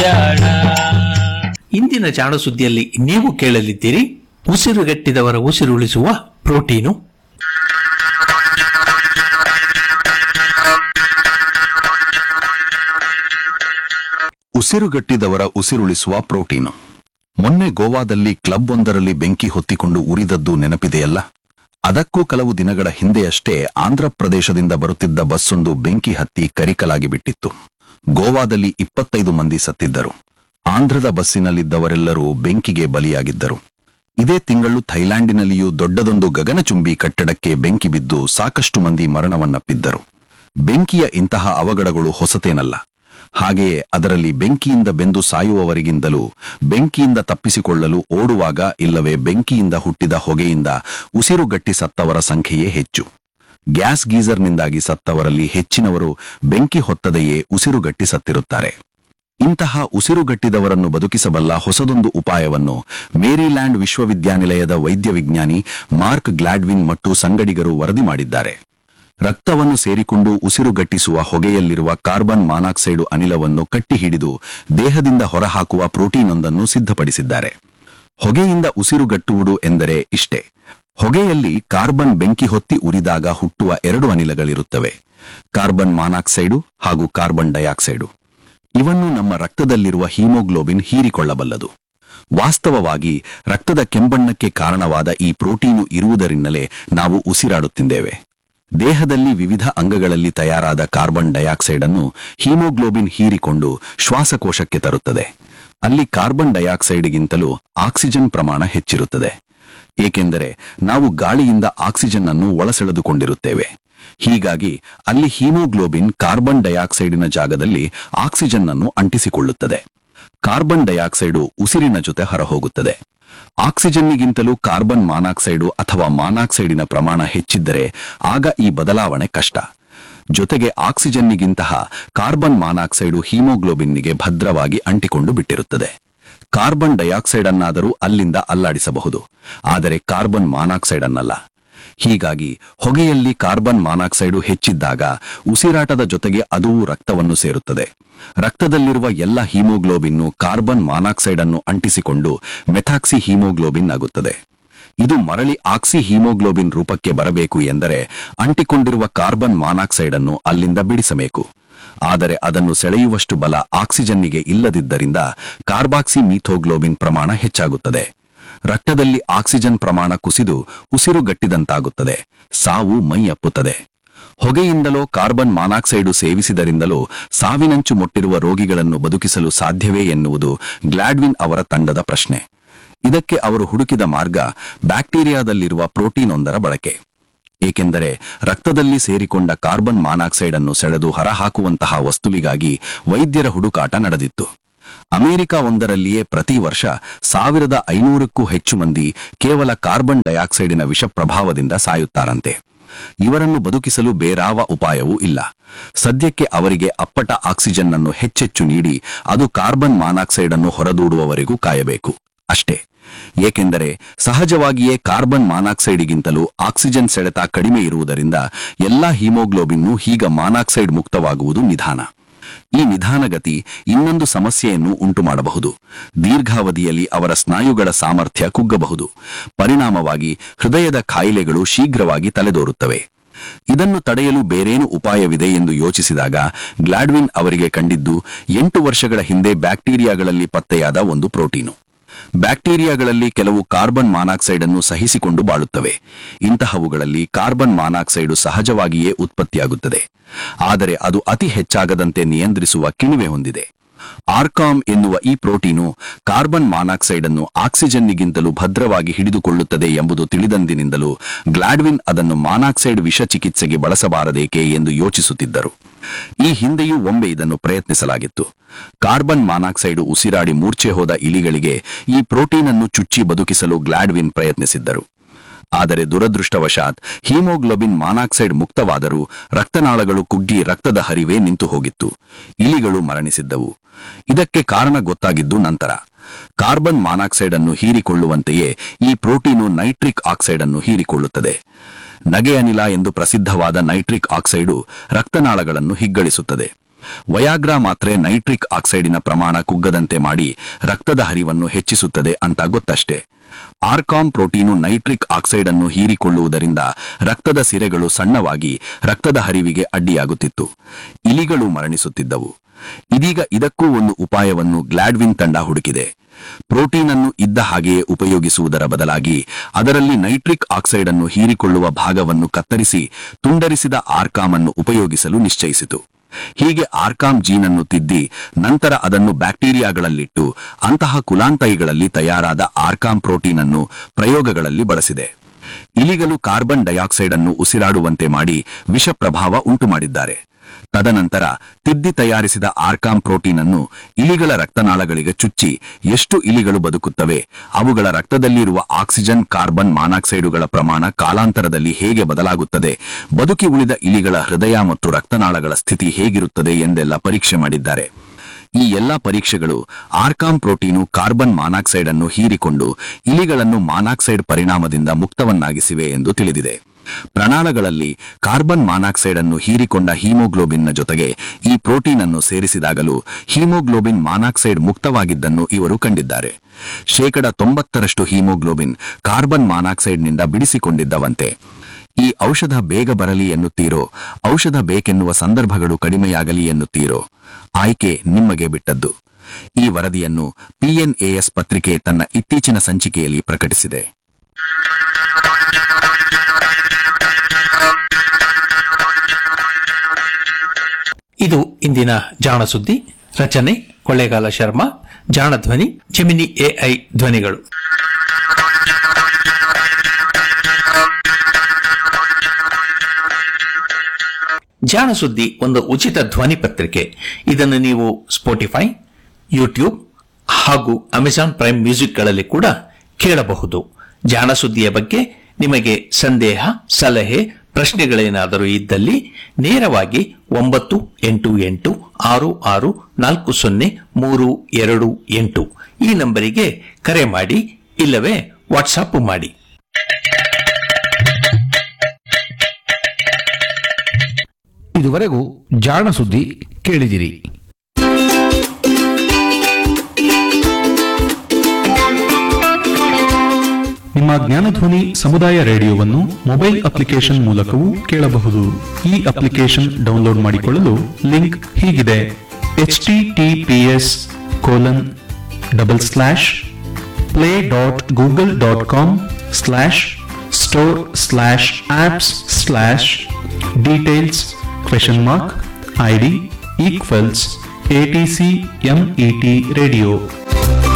ಜಾಣ ಇಂದಿನ ಜಾಣ ಸುದ್ದಿಯಲ್ಲಿ ನೀವು ಕೇಳಲಿದ್ದೀರಿ ಉಸಿರುಗಟ್ಟಿದವರ ಉಸಿರುಳಿಸುವ ಪ್ರೋಟೀನು ಉಸಿರುಗಟ್ಟಿದವರ ಉಸಿರುಳಿಸುವ ಪ್ರೋಟೀನು ಮೊನ್ನೆ ಗೋವಾದಲ್ಲಿ ಕ್ಲಬ್ ಒಂದರಲ್ಲಿ ಬೆಂಕಿ ಹೊತ್ತಿಕೊಂಡು ಉರಿದದ್ದು ನೆನಪಿದೆಯಲ್ಲ ಅದಕ್ಕೂ ಕೆಲವು ದಿನಗಳ ಹಿಂದೆಯಷ್ಟೇ ಆಂಧ್ರಪ್ರದೇಶದಿಂದ ಬರುತ್ತಿದ್ದ ಬಸ್ಸೊಂದು ಬೆಂಕಿ ಹತ್ತಿ ಕರಿಕಲಾಗಿ ಬಿಟ್ಟಿತ್ತು ಗೋವಾದಲ್ಲಿ ಇಪ್ಪತ್ತೈದು ಮಂದಿ ಸತ್ತಿದ್ದರು ಆಂಧ್ರದ ಬಸ್ಸಿನಲ್ಲಿದ್ದವರೆಲ್ಲರೂ ಬೆಂಕಿಗೆ ಬಲಿಯಾಗಿದ್ದರು ಇದೇ ತಿಂಗಳು ಥೈಲ್ಯಾಂಡಿನಲ್ಲಿಯೂ ದೊಡ್ಡದೊಂದು ಗಗನಚುಂಬಿ ಕಟ್ಟಡಕ್ಕೆ ಬೆಂಕಿ ಬಿದ್ದು ಸಾಕಷ್ಟು ಮಂದಿ ಮರಣವನ್ನಪ್ಪಿದ್ದರು ಬೆಂಕಿಯ ಇಂತಹ ಅವಘಡಗಳು ಹೊಸತೇನಲ್ಲ ಹಾಗೆಯೇ ಅದರಲ್ಲಿ ಬೆಂಕಿಯಿಂದ ಬೆಂದು ಸಾಯುವವರಿಗಿಂತಲೂ ಬೆಂಕಿಯಿಂದ ತಪ್ಪಿಸಿಕೊಳ್ಳಲು ಓಡುವಾಗ ಇಲ್ಲವೇ ಬೆಂಕಿಯಿಂದ ಹುಟ್ಟಿದ ಹೊಗೆಯಿಂದ ಉಸಿರುಗಟ್ಟಿ ಸತ್ತವರ ಸಂಖ್ಯೆಯೇ ಹೆಚ್ಚು ಗ್ಯಾಸ್ ಗೀಸರ್ನಿಂದಾಗಿ ಸತ್ತವರಲ್ಲಿ ಹೆಚ್ಚಿನವರು ಬೆಂಕಿ ಹೊತ್ತದೆಯೇ ಉಸಿರುಗಟ್ಟಿ ಸತ್ತಿರುತ್ತಾರೆ ಇಂತಹ ಉಸಿರುಗಟ್ಟಿದವರನ್ನು ಬದುಕಿಸಬಲ್ಲ ಹೊಸದೊಂದು ಉಪಾಯವನ್ನು ಮೇರಿಲ್ಯಾಂಡ್ ವಿಶ್ವವಿದ್ಯಾನಿಲಯದ ವೈದ್ಯ ವಿಜ್ಞಾನಿ ಮಾರ್ಕ್ ಗ್ಲಾಡ್ವಿನ್ ಮತ್ತು ಸಂಗಡಿಗರು ವರದಿ ಮಾಡಿದ್ದಾರೆ ರಕ್ತವನ್ನು ಸೇರಿಕೊಂಡು ಉಸಿರುಗಟ್ಟಿಸುವ ಹೊಗೆಯಲ್ಲಿರುವ ಕಾರ್ಬನ್ ಮಾನಾಕ್ಸೈಡು ಅನಿಲವನ್ನು ಕಟ್ಟಿ ಹಿಡಿದು ದೇಹದಿಂದ ಹೊರಹಾಕುವ ಪ್ರೋಟೀನೊಂದನ್ನು ಸಿದ್ಧಪಡಿಸಿದ್ದಾರೆ ಹೊಗೆಯಿಂದ ಉಸಿರುಗಟ್ಟುವುದು ಎಂದರೆ ಇಷ್ಟೇ ಹೊಗೆಯಲ್ಲಿ ಕಾರ್ಬನ್ ಬೆಂಕಿ ಹೊತ್ತಿ ಉರಿದಾಗ ಹುಟ್ಟುವ ಎರಡು ಅನಿಲಗಳಿರುತ್ತವೆ ಕಾರ್ಬನ್ ಮಾನಾಕ್ಸೈಡು ಹಾಗೂ ಕಾರ್ಬನ್ ಡೈಆಕ್ಸೈಡು ಇವನ್ನು ನಮ್ಮ ರಕ್ತದಲ್ಲಿರುವ ಹೀಮೋಗ್ಲೋಬಿನ್ ಹೀರಿಕೊಳ್ಳಬಲ್ಲದು ವಾಸ್ತವವಾಗಿ ರಕ್ತದ ಕೆಂಬಣ್ಣಕ್ಕೆ ಕಾರಣವಾದ ಈ ಪ್ರೋಟೀನು ಇರುವುದರಿಂದಲೇ ನಾವು ಉಸಿರಾಡುತ್ತಿದ್ದೇವೆ ದೇಹದಲ್ಲಿ ವಿವಿಧ ಅಂಗಗಳಲ್ಲಿ ತಯಾರಾದ ಕಾರ್ಬನ್ ಡೈಆಕ್ಸೈಡ್ ಅನ್ನು ಹೀಮೋಗ್ಲೋಬಿನ್ ಹೀರಿಕೊಂಡು ಶ್ವಾಸಕೋಶಕ್ಕೆ ತರುತ್ತದೆ ಅಲ್ಲಿ ಕಾರ್ಬನ್ ಡೈಆಕ್ಸೈಡ್ಗಿಂತಲೂ ಆಕ್ಸಿಜನ್ ಪ್ರಮಾಣ ಹೆಚ್ಚಿರುತ್ತದೆ ಏಕೆಂದರೆ ನಾವು ಗಾಳಿಯಿಂದ ಆಕ್ಸಿಜನ್ ಅನ್ನು ಒಳಸೆಳೆದುಕೊಂಡಿರುತ್ತೇವೆ ಹೀಗಾಗಿ ಅಲ್ಲಿ ಹೀಮೋಗ್ಲೋಬಿನ್ ಕಾರ್ಬನ್ ಡೈಆಕ್ಸೈಡಿನ ಜಾಗದಲ್ಲಿ ಆಕ್ಸಿಜನ್ ಅನ್ನು ಅಂಟಿಸಿಕೊಳ್ಳುತ್ತದೆ ಕಾರ್ಬನ್ ಡೈಆಕ್ಸೈಡು ಉಸಿರಿನ ಜೊತೆ ಹೊರಹೋಗುತ್ತದೆ ಆಕ್ಸಿಜನ್ನಿಗಿಂತಲೂ ಕಾರ್ಬನ್ ಮಾನಾಕ್ಸೈಡು ಅಥವಾ ಮಾನಾಕ್ಸೈಡಿನ ಪ್ರಮಾಣ ಹೆಚ್ಚಿದ್ದರೆ ಆಗ ಈ ಬದಲಾವಣೆ ಕಷ್ಟ ಜೊತೆಗೆ ಆಕ್ಸಿಜನ್ನಿಗಿಂತಹ ಕಾರ್ಬನ್ ಮಾನಾಕ್ಸೈಡು ಹೀಮೋಗ್ಲೋಬಿನ್ನಿಗೆ ಭದ್ರವಾಗಿ ಅಂಟಿಕೊಂಡು ಬಿಟ್ಟಿರುತ್ತದೆ ಕಾರ್ಬನ್ ಡೈಆಕ್ಸೈಡ್ ಅನ್ನಾದರೂ ಅಲ್ಲಿಂದ ಅಲ್ಲಾಡಿಸಬಹುದು ಆದರೆ ಕಾರ್ಬನ್ ಮಾನಾಕ್ಸೈಡ್ ಅನ್ನಲ್ಲ ಹೀಗಾಗಿ ಹೊಗೆಯಲ್ಲಿ ಕಾರ್ಬನ್ ಮಾನಾಕ್ಸೈಡು ಹೆಚ್ಚಿದ್ದಾಗ ಉಸಿರಾಟದ ಜೊತೆಗೆ ಅದೂ ರಕ್ತವನ್ನು ಸೇರುತ್ತದೆ ರಕ್ತದಲ್ಲಿರುವ ಎಲ್ಲ ಹೀಮೋಗ್ಲೋಬಿನ್ನು ಕಾರ್ಬನ್ ಮಾನಾಕ್ಸೈಡ್ ಅನ್ನು ಅಂಟಿಸಿಕೊಂಡು ಮೆಥಾಕ್ಸಿ ಹೀಮೋಗ್ಲೋಬಿನ್ ಆಗುತ್ತದೆ ಇದು ಮರಳಿ ಆಕ್ಸಿ ಹೀಮೋಗ್ಲೋಬಿನ್ ರೂಪಕ್ಕೆ ಬರಬೇಕು ಎಂದರೆ ಅಂಟಿಕೊಂಡಿರುವ ಕಾರ್ಬನ್ ಮಾನಾಕ್ಸೈಡ್ ಅನ್ನು ಅಲ್ಲಿಂದ ಬಿಡಿಸಬೇಕು ಆದರೆ ಅದನ್ನು ಸೆಳೆಯುವಷ್ಟು ಬಲ ಆಕ್ಸಿಜನ್ನಿಗೆ ಇಲ್ಲದಿದ್ದರಿಂದ ಕಾರ್ಬಾಕ್ಸಿ ಮೀಥೋಗ್ಲೋಬಿನ್ ಪ್ರಮಾಣ ಹೆಚ್ಚಾಗುತ್ತದೆ ರಕ್ತದಲ್ಲಿ ಆಕ್ಸಿಜನ್ ಪ್ರಮಾಣ ಕುಸಿದು ಉಸಿರುಗಟ್ಟಿದಂತಾಗುತ್ತದೆ ಸಾವು ಮೈ ಅಪ್ಪುತ್ತದೆ ಹೊಗೆಯಿಂದಲೋ ಕಾರ್ಬನ್ ಮಾನಾಕ್ಸೈಡು ಸೇವಿಸಿದರಿಂದಲೋ ಸಾವಿನಂಚು ಮುಟ್ಟಿರುವ ರೋಗಿಗಳನ್ನು ಬದುಕಿಸಲು ಸಾಧ್ಯವೇ ಎನ್ನುವುದು ಗ್ಲಾಡ್ವಿನ್ ಅವರ ತಂಡದ ಪ್ರಶ್ನೆ ಇದಕ್ಕೆ ಅವರು ಹುಡುಕಿದ ಮಾರ್ಗ ಬ್ಯಾಕ್ಟೀರಿಯಾದಲ್ಲಿರುವ ಪ್ರೋಟೀನ್ ಒಂದರ ಬಳಕೆ ಏಕೆಂದರೆ ರಕ್ತದಲ್ಲಿ ಸೇರಿಕೊಂಡ ಕಾರ್ಬನ್ ಮಾನಾಕ್ಸೈಡ್ ಅನ್ನು ಸೆಳೆದು ಹೊರಹಾಕುವಂತಹ ವಸ್ತುವಿಗಾಗಿ ವೈದ್ಯರ ಹುಡುಕಾಟ ನಡೆದಿತ್ತು ಅಮೆರಿಕ ಒಂದರಲ್ಲಿಯೇ ಪ್ರತಿ ವರ್ಷ ಸಾವಿರದ ಐನೂರಕ್ಕೂ ಹೆಚ್ಚು ಮಂದಿ ಕೇವಲ ಕಾರ್ಬನ್ ಡೈಆಕ್ಸೈಡಿನ ವಿಷ ಪ್ರಭಾವದಿಂದ ಸಾಯುತ್ತಾರಂತೆ ಇವರನ್ನು ಬದುಕಿಸಲು ಬೇರಾವ ಉಪಾಯವೂ ಇಲ್ಲ ಸದ್ಯಕ್ಕೆ ಅವರಿಗೆ ಅಪ್ಪಟ ಆಕ್ಸಿಜನ್ ಅನ್ನು ಹೆಚ್ಚೆಚ್ಚು ನೀಡಿ ಅದು ಕಾರ್ಬನ್ ಮಾನಾಕ್ಸೈಡ್ ಅನ್ನು ಹೊರದೂಡುವವರೆಗೂ ಕಾಯಬೇಕು ಅಷ್ಟೇ ಏಕೆಂದರೆ ಸಹಜವಾಗಿಯೇ ಕಾರ್ಬನ್ ಮಾನಾಕ್ಸೈಡ್ಗಿಂತಲೂ ಆಕ್ಸಿಜನ್ ಸೆಳೆತ ಕಡಿಮೆ ಇರುವುದರಿಂದ ಎಲ್ಲಾ ಹೀಮೋಗ್ಲೋಬಿನ್ನು ಹೀಗ ಮಾನಾಕ್ಸೈಡ್ ಮುಕ್ತವಾಗುವುದು ನಿಧಾನ ಈ ನಿಧಾನಗತಿ ಇನ್ನೊಂದು ಸಮಸ್ಯೆಯನ್ನು ಉಂಟು ಮಾಡಬಹುದು ದೀರ್ಘಾವಧಿಯಲ್ಲಿ ಅವರ ಸ್ನಾಯುಗಳ ಸಾಮರ್ಥ್ಯ ಕುಗ್ಗಬಹುದು ಪರಿಣಾಮವಾಗಿ ಹೃದಯದ ಕಾಯಿಲೆಗಳು ಶೀಘ್ರವಾಗಿ ತಲೆದೋರುತ್ತವೆ ಇದನ್ನು ತಡೆಯಲು ಬೇರೇನು ಉಪಾಯವಿದೆ ಎಂದು ಯೋಚಿಸಿದಾಗ ಗ್ಲಾಡ್ವಿನ್ ಅವರಿಗೆ ಕಂಡಿದ್ದು ಎಂಟು ವರ್ಷಗಳ ಹಿಂದೆ ಬ್ಯಾಕ್ಟೀರಿಯಾಗಳಲ್ಲಿ ಪತ್ತೆಯಾದ ಒಂದು ಪ್ರೋಟೀನು ಬ್ಯಾಕ್ಟೀರಿಯಾಗಳಲ್ಲಿ ಕೆಲವು ಕಾರ್ಬನ್ ಮಾನಾಕ್ಸೈಡ್ ಅನ್ನು ಸಹಿಸಿಕೊಂಡು ಬಾಳುತ್ತವೆ ಇಂತಹವುಗಳಲ್ಲಿ ಕಾರ್ಬನ್ ಮಾನಾಕ್ಸೈಡು ಸಹಜವಾಗಿಯೇ ಉತ್ಪತ್ತಿಯಾಗುತ್ತದೆ ಆದರೆ ಅದು ಅತಿ ಹೆಚ್ಚಾಗದಂತೆ ನಿಯಂತ್ರಿಸುವ ಕಿಣಿವೆ ಹೊಂದಿದೆ ಆರ್ಕಾಮ್ ಎನ್ನುವ ಈ ಪ್ರೋಟೀನು ಕಾರ್ಬನ್ ಮಾನಾಕ್ಸೈಡ್ ಅನ್ನು ಆಕ್ಸಿಜನ್ನಿಗಿಂತಲೂ ಭದ್ರವಾಗಿ ಹಿಡಿದುಕೊಳ್ಳುತ್ತದೆ ಎಂಬುದು ತಿಳಿದಂದಿನಿಂದಲೂ ಗ್ಲಾಡ್ವಿನ್ ಅದನ್ನು ಮಾನಾಕ್ಸೈಡ್ ವಿಷ ಚಿಕಿತ್ಸೆಗೆ ಬಳಸಬಾರದೇಕೆ ಎಂದು ಯೋಚಿಸುತ್ತಿದ್ದರು ಈ ಹಿಂದೆಯೂ ಒಮ್ಮೆ ಇದನ್ನು ಪ್ರಯತ್ನಿಸಲಾಗಿತ್ತು ಕಾರ್ಬನ್ ಮಾನಾಕ್ಸೈಡ್ ಉಸಿರಾಡಿ ಮೂರ್ಛೆ ಹೋದ ಇಲಿಗಳಿಗೆ ಈ ಪ್ರೋಟೀನ್ ಅನ್ನು ಚುಚ್ಚಿ ಬದುಕಿಸಲು ಗ್ಲಾಡ್ವಿನ್ ಪ್ರಯತ್ನಿಸಿದ್ದರು ಆದರೆ ದುರದೃಷ್ಟವಶಾತ್ ಹೀಮೋಗ್ಲೋಬಿನ್ ಮಾನಾಕ್ಸೈಡ್ ಮುಕ್ತವಾದರೂ ರಕ್ತನಾಳಗಳು ಕುಗ್ಗಿ ರಕ್ತದ ಹರಿವೇ ನಿಂತು ಹೋಗಿತ್ತು ಇಲಿಗಳು ಮರಣಿಸಿದ್ದವು ಇದಕ್ಕೆ ಕಾರಣ ಗೊತ್ತಾಗಿದ್ದು ನಂತರ ಕಾರ್ಬನ್ ಮಾನಾಕ್ಸೈಡ್ ಅನ್ನು ಹೀರಿಕೊಳ್ಳುವಂತೆಯೇ ಈ ಪ್ರೋಟೀನು ನೈಟ್ರಿಕ್ ಆಕ್ಸೈಡ್ ಅನ್ನು ಹೀರಿಕೊಳ್ಳುತ್ತದೆ ನಗೆ ಅನಿಲ ಎಂದು ಪ್ರಸಿದ್ಧವಾದ ನೈಟ್ರಿಕ್ ಆಕ್ಸೈಡು ರಕ್ತನಾಳಗಳನ್ನು ಹಿಗ್ಗಳಿಸುತ್ತದೆ ವಯಾಗ್ರಾ ಮಾತ್ರೆ ನೈಟ್ರಿಕ್ ಆಕ್ಸೈಡಿನ ಪ್ರಮಾಣ ಕುಗ್ಗದಂತೆ ಮಾಡಿ ರಕ್ತದ ಹರಿವನ್ನು ಹೆಚ್ಚಿಸುತ್ತದೆ ಅಂತ ಗೊತ್ತಷ್ಟೇ ಆರ್ಕಾಮ್ ಪ್ರೋಟೀನು ನೈಟ್ರಿಕ್ ಆಕ್ಸೈಡ್ ಅನ್ನು ಹೀರಿಕೊಳ್ಳುವುದರಿಂದ ರಕ್ತದ ಸಿರೆಗಳು ಸಣ್ಣವಾಗಿ ರಕ್ತದ ಹರಿವಿಗೆ ಅಡ್ಡಿಯಾಗುತ್ತಿತ್ತು ಇಲಿಗಳು ಮರಣಿಸುತ್ತಿದ್ದವು ಇದೀಗ ಇದಕ್ಕೂ ಒಂದು ಉಪಾಯವನ್ನು ಗ್ಲಾಡ್ವಿನ್ ತಂಡ ಹುಡುಕಿದೆ ಪ್ರೋಟೀನ್ ಅನ್ನು ಇದ್ದ ಹಾಗೆಯೇ ಉಪಯೋಗಿಸುವುದರ ಬದಲಾಗಿ ಅದರಲ್ಲಿ ನೈಟ್ರಿಕ್ ಆಕ್ಸೈಡ್ ಅನ್ನು ಹೀರಿಕೊಳ್ಳುವ ಭಾಗವನ್ನು ಕತ್ತರಿಸಿ ತುಂಡರಿಸಿದ ಆರ್ಕಾಮ್ ಅನ್ನು ಉಪಯೋಗಿಸಲು ನಿಶ್ಚಯಿಸಿತು ಹೀಗೆ ಆರ್ಕಾಮ್ ಜೀನ್ ಅನ್ನು ತಿದ್ದಿ ನಂತರ ಅದನ್ನು ಬ್ಯಾಕ್ಟೀರಿಯಾಗಳಲ್ಲಿಟ್ಟು ಅಂತಹ ಕುಲಾಂತಯಿಗಳಲ್ಲಿ ತಯಾರಾದ ಆರ್ಕಾಮ್ ಪ್ರೋಟೀನ್ ಅನ್ನು ಪ್ರಯೋಗಗಳಲ್ಲಿ ಬಳಸಿದೆ ಇಲಿಗಳು ಕಾರ್ಬನ್ ಡೈಆಕ್ಸೈಡ್ ಅನ್ನು ಉಸಿರಾಡುವಂತೆ ಮಾಡಿ ವಿಷ ಪ್ರಭಾವ ಉಂಟುಮಾಡಿದ್ದಾರೆ ತದನಂತರ ತಿದ್ದಿ ತಯಾರಿಸಿದ ಆರ್ಕಾಮ್ ಪ್ರೋಟೀನ್ ಅನ್ನು ಇಲಿಗಳ ರಕ್ತನಾಳಗಳಿಗೆ ಚುಚ್ಚಿ ಎಷ್ಟು ಇಲಿಗಳು ಬದುಕುತ್ತವೆ ಅವುಗಳ ರಕ್ತದಲ್ಲಿರುವ ಆಕ್ಸಿಜನ್ ಕಾರ್ಬನ್ ಮಾನಾಕ್ಸೈಡುಗಳ ಪ್ರಮಾಣ ಕಾಲಾಂತರದಲ್ಲಿ ಹೇಗೆ ಬದಲಾಗುತ್ತದೆ ಬದುಕಿ ಉಳಿದ ಇಲಿಗಳ ಹೃದಯ ಮತ್ತು ರಕ್ತನಾಳಗಳ ಸ್ಥಿತಿ ಹೇಗಿರುತ್ತದೆ ಎಂದೆಲ್ಲ ಪರೀಕ್ಷೆ ಮಾಡಿದ್ದಾರೆ ಈ ಎಲ್ಲಾ ಪರೀಕ್ಷೆಗಳು ಆರ್ಕಾಮ್ ಪ್ರೋಟೀನು ಕಾರ್ಬನ್ ಮಾನಾಕ್ಸೈಡ್ ಅನ್ನು ಹೀರಿಕೊಂಡು ಇಲಿಗಳನ್ನು ಮಾನಾಕ್ಸೈಡ್ ಪರಿಣಾಮದಿಂದ ಮುಕ್ತವನ್ನಾಗಿಸಿವೆ ಎಂದು ತಿಳಿದಿದೆ ಪ್ರಣಾಳಗಳಲ್ಲಿ ಕಾರ್ಬನ್ ಮಾನಾಕ್ಸೈಡ್ ಅನ್ನು ಹೀರಿಕೊಂಡ ಹೀಮೋಗ್ಲೋಬಿನ್ನ ಜೊತೆಗೆ ಈ ಪ್ರೋಟೀನ್ ಅನ್ನು ಸೇರಿಸಿದಾಗಲೂ ಹೀಮೋಗ್ಲೋಬಿನ್ ಮಾನಾಕ್ಸೈಡ್ ಮುಕ್ತವಾಗಿದ್ದನ್ನು ಇವರು ಕಂಡಿದ್ದಾರೆ ಶೇಕಡ ತೊಂಬತ್ತರಷ್ಟು ಹೀಮೋಗ್ಲೋಬಿನ್ ಕಾರ್ಬನ್ ಮಾನಾಕ್ಸೈಡ್ನಿಂದ ಬಿಡಿಸಿಕೊಂಡಿದ್ದವಂತೆ ಈ ಔಷಧ ಬೇಗ ಬರಲಿ ಎನ್ನುತ್ತೀರೋ ಔಷಧ ಬೇಕೆನ್ನುವ ಸಂದರ್ಭಗಳು ಕಡಿಮೆಯಾಗಲಿ ಎನ್ನುತ್ತೀರೋ ಆಯ್ಕೆ ನಿಮಗೆ ಬಿಟ್ಟದ್ದು ಈ ವರದಿಯನ್ನು ಪಿಎನ್ಎಎಸ್ ಪತ್ರಿಕೆ ತನ್ನ ಇತ್ತೀಚಿನ ಸಂಚಿಕೆಯಲ್ಲಿ ಪ್ರಕಟಿಸಿದೆ ಇದು ಇಂದಿನ ಜಾಣ ಸುದ್ದಿ ರಚನೆ ಕೊಳ್ಳೇಗಾಲ ಶರ್ಮಾ ಜಾಣ ಧ್ವನಿ ಜಮಿನಿ ಎಐ ಧ್ವನಿಗಳು ಜಾಣ ಸುದ್ದಿ ಒಂದು ಉಚಿತ ಧ್ವನಿ ಪತ್ರಿಕೆ ಇದನ್ನು ನೀವು ಸ್ಪೋಟಿಫೈ ಯೂಟ್ಯೂಬ್ ಹಾಗೂ ಅಮೆಜಾನ್ ಪ್ರೈಮ್ ಮ್ಯೂಸಿಕ್ಗಳಲ್ಲಿ ಕೂಡ ಕೇಳಬಹುದು ಜಾಣ ಸುದ್ದಿಯ ಬಗ್ಗೆ ನಿಮಗೆ ಸಂದೇಹ ಸಲಹೆ ಪ್ರಶ್ನೆಗಳೇನಾದರೂ ಇದ್ದಲ್ಲಿ ನೇರವಾಗಿ ಒಂಬತ್ತು ಎಂಟು ಎಂಟು ಆರು ಆರು ನಾಲ್ಕು ಸೊನ್ನೆ ಮೂರು ಎರಡು ಎಂಟು ಈ ನಂಬರಿಗೆ ಕರೆ ಮಾಡಿ ಇಲ್ಲವೇ ವಾಟ್ಸಾಪ್ ಮಾಡಿ ಇದುವರೆಗೂ ಜಾಣ ಸುದ್ದಿ ಕೇಳಿದಿರಿ ನಿಮ್ಮ ಜ್ಞಾನಧ್ವನಿ ಸಮುದಾಯ ರೇಡಿಯೋವನ್ನು ಮೊಬೈಲ್ ಅಪ್ಲಿಕೇಶನ್ ಮೂಲಕವೂ ಕೇಳಬಹುದು ಈ ಅಪ್ಲಿಕೇಶನ್ ಡೌನ್ಲೋಡ್ ಮಾಡಿಕೊಳ್ಳಲು ಲಿಂಕ್ ಹೀಗಿದೆ H T T P S colon double slash play dot Google dot com slash store slash apps slash details question mark ID equals ATC MET radio